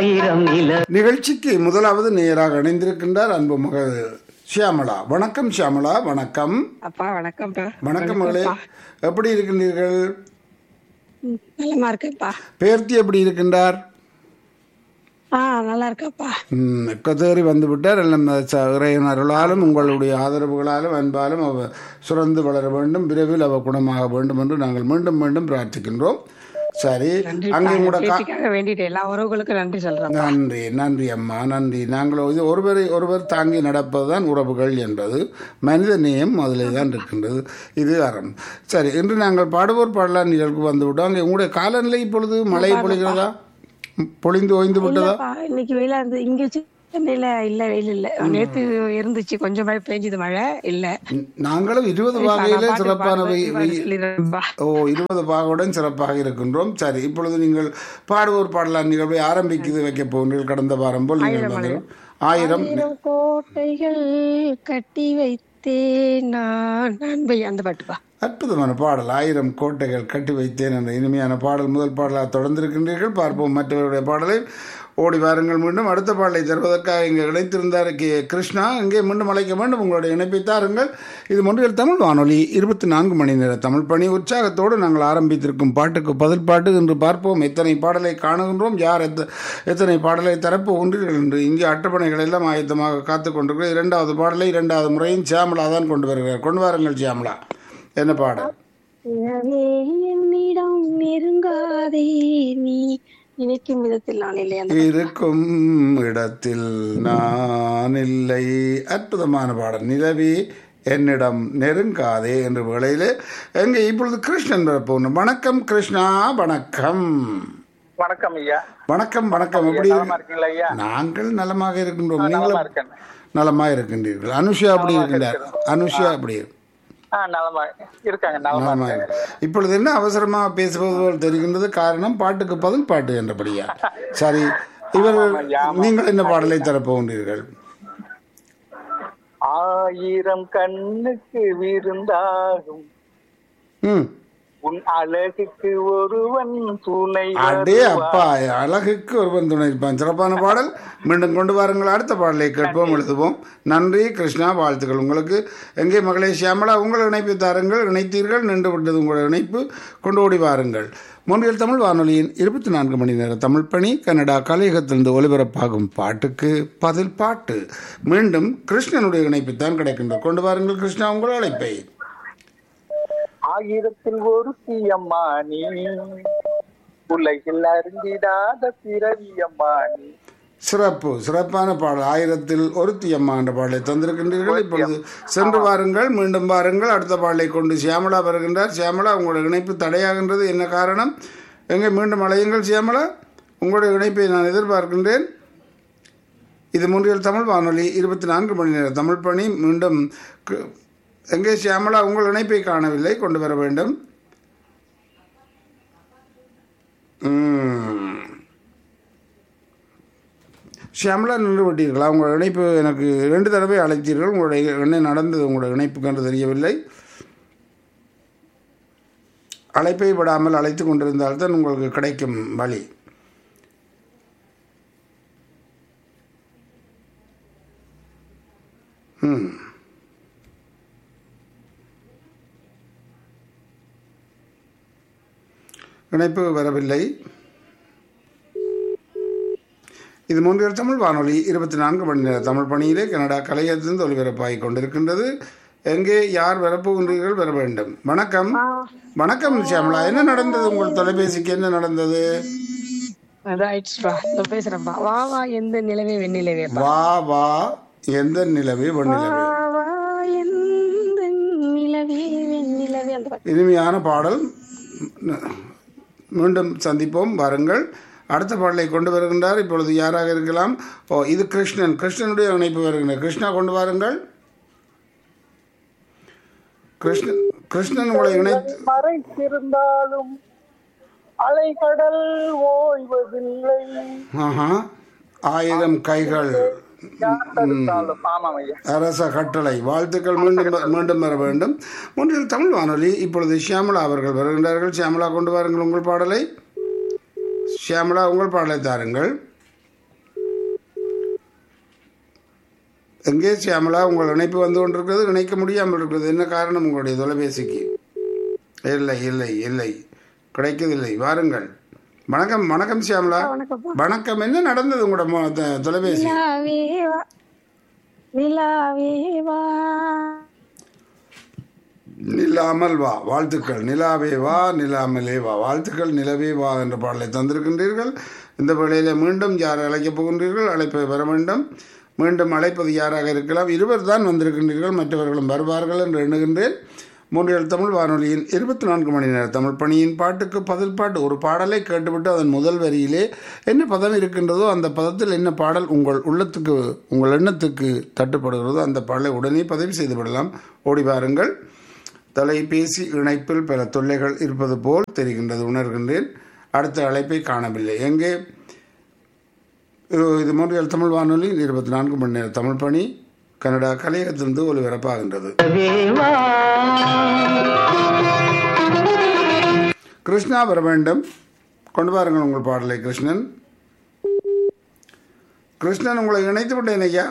ஆயிரம் நில நிகழ்ச்சிக்கு முதலாவது நேராக இணைந்திருக்கின்றார் அன்பு மகள் ஷியாமளா வணக்கம் ஷியாமளா வணக்கம் அப்பா வணக்கம்ப்பா வணக்கம் மகளே எப்படி இருக்கின்றீர்கள் ம், நலமா இருக்கேன்ப்பா பேர்த்தி எப்படி இருக்கின்றார் ஆ நல்லா இருக்கப்பா ம், கதேறி வந்து விட்டார் எல்லாம் ச- இறைவன் அருளாலும் உங்களுடைய ஆதரவுகளாலும் அன்பாலும் அவ சுரந்து வளர வேண்டும் விரைவில் அவ குணமாக வேண்டும் என்று நாங்கள் மீண்டும் மீண்டும் பிரார்த்திக்கின்றோம் சரி அங்கே கூட கா பேச்சுக்காக வேண்டிட்டு எல்லா உறவுகளுக்கும் நன்றி சொல்றேன் நன்றி நன்றி அம்மா நன்றி நாங்கள் இது ஒருவரை ஒருவர் தாங்கி நடப்பதுதான் உறவுகள் என்பது மனித நேயம் அதில் தான் இருக்கின்றது இது அறம் சரி இன்று நாங்கள் பாடுவோர் பாடலாம் நிகழ்வுக்கு வந்து விட்டோம் அங்கே உங்களுடைய காலநிலை இப்பொழுது மழை பொழிகிறதா பொழிந்து ஓய்ந்து விட்டதா இல்லப்பா இன்னைக்கு வெயிலா இருந்து இங்க சென்னையில இல்ல வெயில் இல்ல நேத்து இருந்துச்சு கொஞ்சம் மழை பெஞ்சது மழை இல்ல நாங்களும் இருபது வகையில சிறப்பான வெய்- வெய்- சொல்லிடுறேன்பா ஓ இருபது பாகுடன் சிறப்பாக இருக்கின்றோம் சரி இப்பொழுது நீங்கள் பாடுவோர் பாடலாம் நிகழ்வை ஆரம்பிக்குது வைக்க போகிறீர்கள் கடந்த வாரம் போல் நீங்கள் வந்து ஆயிரம் ஆயிரம் கோட்டைகள் கட்டி வைத்தேன் நான் அன்பை அந்த பாட்டுப்பா அற்புதமான பாடல் ஆயிரம் கோட்டைகள் கட்டி வைத்தேன் என்ற இனிமையான பாடல் முதல் பாடலாக தொடர்ந்திருக்கின்றீர்கள் பார்ப்போம் மற்றவருடைய பாடலை ஓடி வாருங்கள் மீண்டும் அடுத்த பாடலை தருவதற்காக இங்கே இணைத்திருந்தார் கே கிருஷ்ணா இங்கே மீண்டும் அழைக்க வேண்டும் உங்களுடைய இணைப்பை தாருங்கள் இது மொன்றியல் தமிழ் வானொலி இருபத்தி நான்கு மணி நேர தமிழ் பணி உற்சாகத்தோடு நாங்கள் ஆரம்பித்திருக்கும் பாட்டுக்கு பதில் பாட்டு என்று பார்ப்போம் எத்தனை பாடலை காணுகின்றோம் யார் எத்த எத்தனை பாடலை தரப்பு ஒன்றீர்கள் என்று இங்கே அட்டப்பணைகள் எல்லாம் ஆயத்தமாக காத்து கொண்டிருக்கிறது இரண்டாவது பாடலை இரண்டாவது முறையும் சியாமலா தான் கொண்டு வருகிறார் கொண்டு வாருங்கள் சியாமலா என்ன பாடல் எனவே என்னிடம் நெருங்காதே நீ நினைக்கும் விதத்தில் நான் இல்லை அந்த இருக்கும் இடத்தில் நான் இல்லை அற்புதமான பாடல் நிலவி என்னிடம் நெருங்காதே என்ற வேளையிலே எங்க இப்பொழுது கிருஷ்ணன் வரப்போகணும் வணக்கம் கிருஷ்ணா வணக்கம் வணக்கம் ஐயா வணக்கம் வணக்கம் எப்படி நலமா இருக்கு இருக்கீங்களா ஐயா நாங்கள் நலமாக இருக்கின்றோம் நலமா நீங்களும் இருக்கேன் நலமாக இருக்கின்றீர்கள் அனுஷா அப்படி இருக்கின்றார் அனுஷா அப்படி ஆ நலமா இருக்காங்க நலமா நலமா இருக்காங்க இருக்கு. இப்பொழுது என்ன அவசரமா பேசுவது போல் தெரிகின்றது காரணம் பாட்டுக்கு பதில் பாட்டு என்றபடியா சரி இவர்கள் நீங்கள் என்ன பாடலை தரப்போகின்றீர்கள் ஆயிரம் கண்ணுக்கு விருந்தாகும் ம் உன் அழகுக்கு ஒருவன் துணை அடே வருவான். அப்பா அழகுக்கு ஒருவன் துணை இருப்பான் சிறப்பான பாடல் மீண்டும் கொண்டு வாருங்கள் அடுத்த பாடலை கேட்போம் எழுதுவோம் நன்றி கிருஷ்ணா வாழ்த்துக்கள் உங்களுக்கு எங்கே மகளே சியாமலா உங்கள் இணைப்பை தாருங்கள் இணைத்தீர்கள் நின்று விட்டது உங்கள் இணைப்பு கொண்டு ஓடி வாருங்கள் மூன்றில் தமிழ் வானொலியின் இருபத்தி நான்கு மணி நேர தமிழ் பணி கனடா கலையகத்திலிருந்து ஒலிபரப்பாகும் பாட்டுக்கு பதில் பாட்டு மீண்டும் கிருஷ்ணனுடைய இணைப்புத்தான் கிடைக்கின்றது கொண்டு வாருங்கள் கிருஷ்ணா உங்கள் அழைப்பை ஆயிரத்தில் ஒருத்தி அம்மா நீ உலகில் அறிந்திடாத பிறவி அம்மா நீ சிறப்பு சிறப்பான பாடல் ஆயிரத்தில் ஒருத்தி அம்மா என்ற பாடலை தந்திருக்கின்றீர்கள் இப்பொழுது சென்று வாருங்கள் மீண்டும் வாருங்கள் அடுத்த பாடலை கொண்டு சியாமலா வருகின்றார் சியாமலா உங்களுடைய இணைப்பு தடையாகின்றது என்ன காரணம் எங்கே மீண்டும் அழையுங்கள் சியாமலா உங்களுடைய இணைப்பை நான் எதிர்பார்க்கின்றேன் இது முன்றியல் தமிழ் வானொலி இருபத்தி நான்கு மணி நேர தமிழ் பணி மீண்டும் கு- எங்கே சியாமலா உங்கள் இணைப்பை காணவில்லை கொண்டு வர வேண்டும் ம். ஷியாமலா நின்று விட்டீர்களா உங்கள் இணைப்பு எனக்கு ரெண்டு தடவை அழைத்தீர்கள் உங்களுடைய என்ன நடந்தது உங்களுடைய இணைப்புக்கு என்று தெரியவில்லை அழைப்பை விடாமல் அழைத்து கொண்டிருந்தால்தான் உங்களுக்கு கிடைக்கும் வழி ம் இணைப்பு வரவில்லை இது மூன்றியல் தமிழ் வானொலி இருபத்தி நான்கு மணி நேர தமிழ் பணியிலே கனடா கலையத்திலிருந்து ஒலிபரப்பாகிக் கொண்டிருக்கின்றது எங்கே யார் வரப்போகின்றீர்கள் வர வேண்டும் வணக்கம் வணக்கம் சியாமலா என்ன நடந்தது உங்கள் தொலைபேசிக்கு என்ன நடந்தது ரைட்ஸ்பா இதோ பேசுறேன்ப்பா வா வா எந்த நிலவே வெண்ணிலவே வா வா எந்த நிலவே வெண்ணிலவே வா வா எந்த நிலவே வெண்ணிலவே அந்த பாட்டு இனிமையான பாடல் மீண்டும் சந்திப்போம் வாருங்கள் அடுத்த பாடலை கொண்டு வருகின்றார் இப்பொழுது யாராக இருக்கலாம் ஓ இது கிருஷ்ணன் கிருஷ்ணனுடைய இணைப்பு வருகின்றார் கிருஷ்ணா கொண்டு வாருங்கள் கிருஷ்ணன் கிருஷ்ணன் உங்களை இணைத்து மறைத்திருந்தாலும் அலைகடல் ஓய்வதில்லை ஆஹா ஆயிரம் கைகள் யார் தடுத்தாலும் ஆமாம் ஐயா அரச கட்டளை வாழ்த்துக்கள் மீண்டும் வ- மீண்டும் வர வேண்டும் முன்றில் தமிழ் வானொலி இப்பொழுது ஷியாமலா அவர்கள் வருகின்றார்கள் ஷியாமலா கொண்டு வாருங்கள் உங்கள் பாடலை ஷியாமலா உங்கள் பாடலை தாருங்கள் எங்கே சியாமலா உங்கள் இணைப்பு வந்து கொண்டிருக்கிறது இணைக்க முடியாமல் இருக்கிறது என்ன காரணம் உங்களுடைய தொலைபேசிக்கு இல்லை இல்லை இல்லை கிடைக்கவில்லை வாருங்கள் வணக்கம் வணக்கம் சியாமலா வணக்கம்ப்பா வணக்கம் என்ன நடந்தது உங்களோட மொ- த- தொலைபேசி நிலாவே வா நிலாவே வா நில்லாமல் வா வாழ்த்துக்கள் நிலாவே வா நிலாமலே வா வாழ்த்துக்கள் நிலவே வா என்ற பாடலை தந்திருக்கின்றீர்கள் இந்த வேளையில் மீண்டும் யார் அழைக்கப் போகின்றீர்கள் அழைப்பை வர வேண்டும் மீண்டும் அழைப்பது யாராக இருக்கலாம் இருவர் தான் வந்திருக்கின்றீர்கள் மற்றவர்களும் வருவார்கள் என்று எண்ணுகின்றேன் மூன்றியல் தமிழ் வானொலியின் இருபத்தி நான்கு மணி நேர தமிழ் பணியின் பாட்டுக்கு பதில் பாட்டு ஒரு பாடலை கேட்டுவிட்டு அதன் முதல் வரியிலே என்ன பதம் இருக்கின்றதோ அந்த பதத்தில் என்ன பாடல் உங்கள் உள்ளத்துக்கு உங்கள் எண்ணத்துக்கு தட்டுப்படுகிறதோ அந்த பாடலை உடனே பதிவு செய்து விடலாம் ஓடி வாருங்கள் தொலைபேசி இணைப்பில் பல தொல்லைகள் இருப்பது போல் தெரிகின்றது உணர்கின்றேன் அடுத்த அழைப்பை காணவில்லை எங்கே இது இது மூன்றியல் தமிழ் வானொலி இருபத்தி நான்கு மணி நேர தமிழ் பணி கனடா கலையகத்திலிருந்து ஒலிபரப்பாகின்றது கிருஷ்ணா வர வேண்டும் கொண்டு வாருங்கள் உங்கள் பாடலை கிருஷ்ணன் கிருஷ்ணன் உங்களை இணைத்து விட்டேன் ஐயா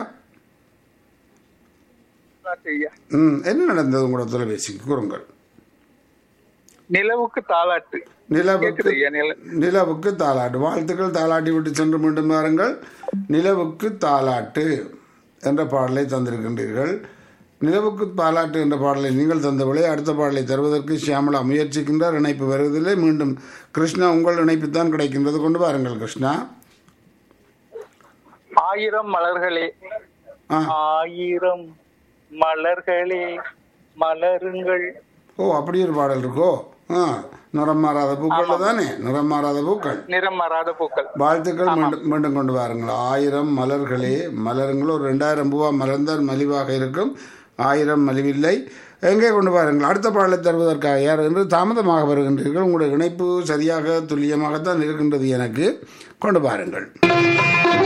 ஐயா ம் என்ன நடந்தது உங்களோட தொலைபேசிக்கு கூறுங்கள் நிலவுக்கு தாலாட்டு நிலவுக்கு கேக்குது ஐயா நில நிலவுக்கு தாலாட்டு வாழ்த்துக்கள் தாலாட்டி விட்டு சென்று மீண்டும் வாருங்கள் நிலவுக்கு தாலாட்டு என்ற பாடலை தந்திருக்கின்றீர்கள் நிலவுக்கு தாலாட்டு என்ற பாடலை நீங்கள் தந்தவளை அடுத்த பாடலை தருவதற்கு ஷியாமலா முயற்சிக்கின்றார் இணைப்பு வருவதில்லை மீண்டும் கிருஷ்ணா உங்கள் இணைப்பு தான் கிடைக்கின்றது கொண்டு வாருங்கள் கிருஷ்ணா ஆயிரம் மலர்களே ஆ ஆயிரம் மலர்களே மலருங்கள் ஓ அப்படி ஒரு பாடல் இருக்கோ ஆ நிறம் மாறாத பூக்கள் தானே நிறம் மாறாத பூக்கள் நிறம் மாறாத பூக்கள் வாழ்த்துக்கள் மீண்டும் மீண்டும் கொண்டு வாருங்கள் ஆயிரம் மலர்களே மலருங்கள் ஒரு ரெண்டாயிரம் பூவா மலர்ந்தால் மலிவாக இருக்கும் ஆயிரம் மலிவில்லை எங்கே கொண்டு வாருங்கள் அடுத்த பாடலை தருவதற்காக யார் என்று தாமதமாக வருகின்றீர்கள் உங்களுடைய இணைப்பு சரியாக துல்லியமாகத்தான் இருக்கின்றது எனக்கு கொண்டு வாருங்கள்